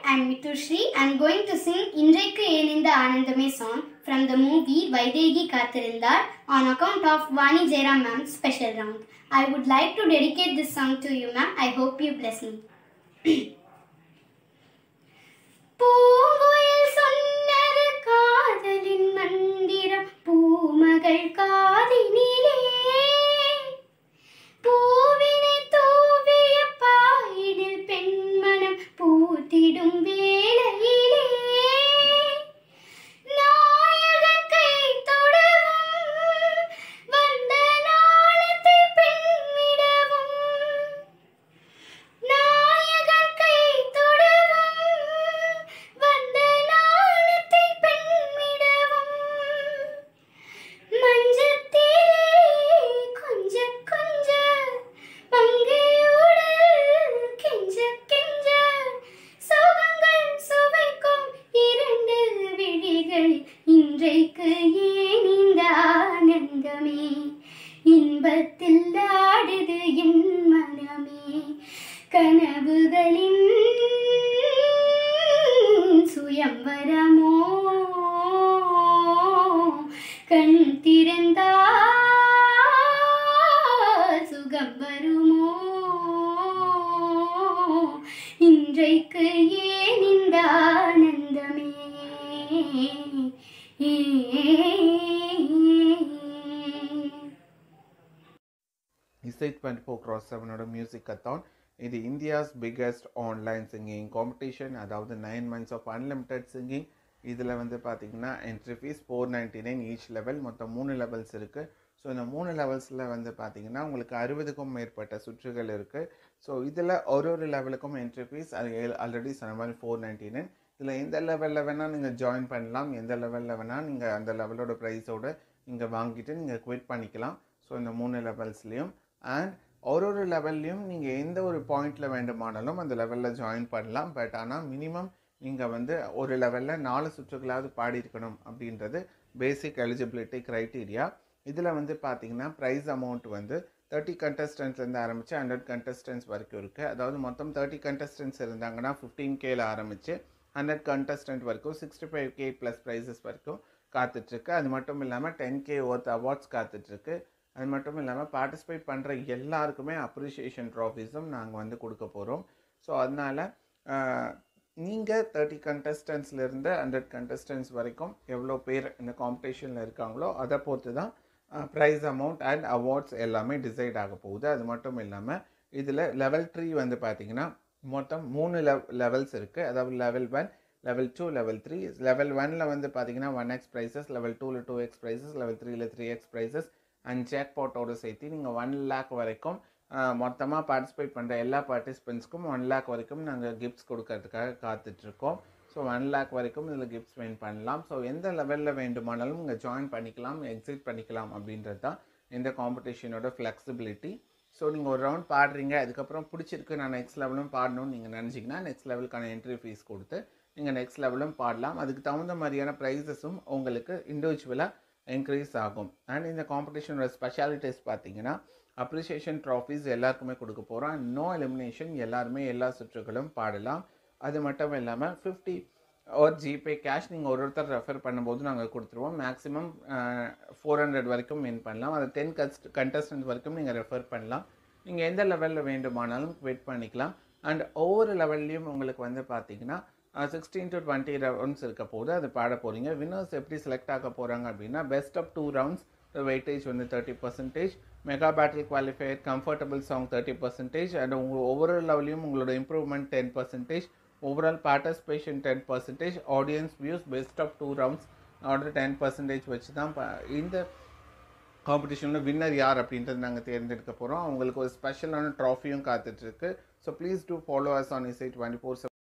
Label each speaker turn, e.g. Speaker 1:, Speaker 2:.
Speaker 1: I'm Mitushri. I'm going to sing இன்றைக்கு ஏன் இந்த ஆனந்தமே song from the movie Vaidehi காத்திருந்தார் on account of Vani Jairam ma'am's special round. I would like to dedicate this song to you ma'am. I hope you bless me. பூங்குயில் சொன்னது காதலின் மந்திரம் பூமகள் காதினிலே பூவினை தூவிய பாயினில் பெண்மனம் பூத்திடும் வேளையிலே நாயகன் கை தொடவும் வந்த நாளத்தை பெண்மிடவும் நாயகன் கை தொடவும் வந்த நாளத்தை பெண்மிடவும் மஞ்சத்திலே கொஞ்ச கொஞ்ச மங்கையுடல் கெஞ்ச கெஞ்ச சுகங்கள் சுவைக்கும் இரண்டு விழிகள் இன்றைக்கு ஏன் இந்த ஆனந்தமே இன்பத்தில் ஆடுது என் மனமே கனவுகளின் சுயம்வரமோ கண் திறந்தால் சுகம் வருமோ இன்றைக்கு ஏன் இந்த ஆனந்தமே
Speaker 2: இசை டுவெண்ட்டி ஃபோர் க்ராஸ் செவனோட மியூசிக் கத்தான் இது India's biggest online singing competition அதாவது nine months of unlimited singing இதில் வந்து பார்த்தீங்கன்னா entry fees four ninety nine each level மொத்தம் மூணு லெவல்ஸ் இருக்குது ஸோ இந்த மூணு லெவல்ஸில் வந்து பார்த்தீங்கன்னா உங்களுக்கு அறுபதுக்கும் மேற்பட்ட சுற்றுகள் இருக்குது ஸோ இதில் ஒரு ஒரு லெவலுக்கும் என்ட்ரி ஃபீஸ் ஆல்ரெடி சொன்ன மாதிரி ஃபோர் நைன்டி நைன் இதில் எந்த லெவலில் வேணால் நீங்கள் ஜாயின் பண்ணலாம் எந்த லெவலில் வேணால் நீங்கள் அந்த லெவலோட ப்ரைஸோடு நீங்கள் வாங்கிட்டு நீங்கள் குவிட் பண்ணிக்கலாம் ஸோ இந்த மூணு லெவல்ஸ்லேயும் அண்ட் ஒரு ஒரு லெவல்லையும் நீங்கள் எந்த ஒரு பாயிண்டில் வேண்டுமானாலும் அந்த லெவலில் ஜாயின் பண்ணலாம் பட் ஆனால் மினிமம் நீங்கள் வந்து ஒரு லெவலில் நாலு சுற்றுகளாவது பாடியிருக்கணும் அப்படின்றது பேசிக் எலிஜிபிலிட்டி க்ரைட்டீரியா இதில் வந்து பார்த்தீங்கன்னா ப்ரைஸ் அமௌண்ட் வந்து தேர்ட்டி கண்டஸ்டன்ஸ்லேருந்து ஆரம்பித்து ஹண்ட்ரட் கண்டஸ்டன்ஸ் வரைக்கும் இருக்குது அதாவது மொத்தம் தேர்ட்டி கண்டஸ்டன்ஸ் இருந்தாங்கன்னா ஃபிஃப்டீன் கேல ஆரம்பித்து ஹண்ட்ரட் கண்டஸ்டன்ட் வரைக்கும் sixty five K plus prizes வரைக்கும் காத்துட்ருக்கு அது மட்டும் இல்லாமல் டென் கே ஒர்த் அவார்ட்ஸ் காத்துட்ருக்கு அது மட்டும் இல்லாமல் பார்ட்டிசிபேட் பண்ணுற எல்லாருக்குமே அப்ரிஷியேஷன் ட்ராஃபீஸும் நாங்கள் வந்து கொடுக்க போகிறோம் ஸோ அதனால் நீங்கள் தேர்ட்டி கண்டஸ்டன்ஸ்லேருந்து ஹண்ட்ரட் கண்டஸ்டன்ஸ் வரைக்கும் எவ்வளோ பேர் இந்த காம்படிஷனில் இருக்காங்களோ அதை பொறுத்து தான் ப்ரைஸ் அமௌண்ட் அண்ட் அவார்ட்ஸ் எல்லாமே டிசைட் ஆக போகுது அது மட்டும் இல்லாமல் இதில் லெவல் த்ரீ வந்து பார்த்தீங்கன்னா மொத்தம் மூணு லெவ் லெவல்ஸ் இருக்குது அதாவது level one level two level three level ஒனில் வந்து பார்த்தீங்கன்னா ஒன் எக்ஸ் ப்ரைஸஸ் லெவல் டூவில் டூ எக்ஸ் ப்ரைஸஸ் லெவல் த்ரீல த்ரீ எக்ஸ் ப்ரைஸஸ் அண்ட் ஜாக்பாட்டோடு சேர்த்து நீங்கள் ஒன் லேக் வரைக்கும் மொத்தமாக பார்ட்டிசிபேட் பண்ணுற எல்லா பார்ட்டிசிபெண்ட்ஸ்க்கும் ஒன் லேக் வரைக்கும் நாங்கள் கிஃப்ட்ஸ் கொடுக்கறதுக்காக காத்துட்ருக்கோம் ஸோ ஒன் லேக் வரைக்கும் இதில் கிஃப்ட்ஸ் வின் பண்ணலாம் ஸோ எந்த லெவலில் வேண்டுமானாலும் இங்கே ஜாயின் பண்ணிக்கலாம் எக்ஸிட் பண்ணிக்கலாம் அப்படின்றது தான் இந்த காம்படிஷனோட ஃப்ளெக்சிபிலிட்டி ஸோ நீங்கள் ஒரு ரவுண்ட் பாடுறீங்க அதுக்கப்புறம் பிடிச்சிருக்கு நான் நெக்ஸ்ட் லெவலும் பாடணும்னு நீங்கள் நினச்சிங்கன்னா நெக்ஸ்ட் லெவலுக்கான என்ட்ரி ஃபீஸ் கொடுத்து நீங்கள் நெக்ஸ்ட் லெவலும் பாடலாம் அதுக்கு தகுந்த மாதிரியான ப்ரைஸஸும் உங்களுக்கு இண்டிவிஜுவலாக இன்க்ரீஸ் ஆகும் அண்ட் இந்த காம்படிஷனோட ஸ்பெஷாலிட்டிஸ் பார்த்தீங்கன்னா அப்ரிசியேஷன் ட்ராஃபீஸ் எல்லாருக்குமே கொடுக்க போகிறோம் அண்ட் நோ எலிமினேஷன் எல்லாருமே எல்லா சுற்றுகளும் பாடலாம் அது மட்டும் இல்லாமல் ஃபிஃப்டி ஒரு ஜிபே கேஷ் நீங்கள் ஒரு ஒருத்தர் ரெஃபர் பண்ணும்போது நாங்கள் கொடுத்துருவோம் மேக்ஸிமம் ஃபோர் ஹண்ட்ரட் வரைக்கும் வின் பண்ணலாம் அது டென் கஸ்ட் கண்டஸ்டன்ட் வரைக்கும் நீங்கள் ரெஃபர் பண்ணலாம் நீங்கள் எந்த லெவலில் வேண்டுமானாலும் வெயிட் பண்ணிக்கலாம் அண்ட் ஒவ்வொரு லெவல்லையும் உங்களுக்கு வந்து பார்த்தீங்கன்னா சிக்ஸ்டீன் டு டுவெண்ட்டி ரவுண்ட்ஸ் இருக்க போது அது பாட போகிறீங்க வின்னர்ஸ் எப்படி செலக்ட் ஆக போகிறாங்க அப்படின்னா best of two rounds weightage வந்து thirty percentage mega battle qualifier comfortable song thirty percentage and உங்கள் ஒவ்வொரு லெவலையும் உங்களோட improvement ten percentage overall participation ten percentage audience views best of two rounds order ten percentage வச்சு தான் இந்த காம்படிஷனில் winner யார் அப்படின்றது நாங்கள் தேர்ந்தெடுக்க போகிறோம் அவங்களுக்கு ஒரு ஸ்பெஷலான ட்ராஃபியும் காத்துட்ருக்கு so please do follow us on Isai twenty four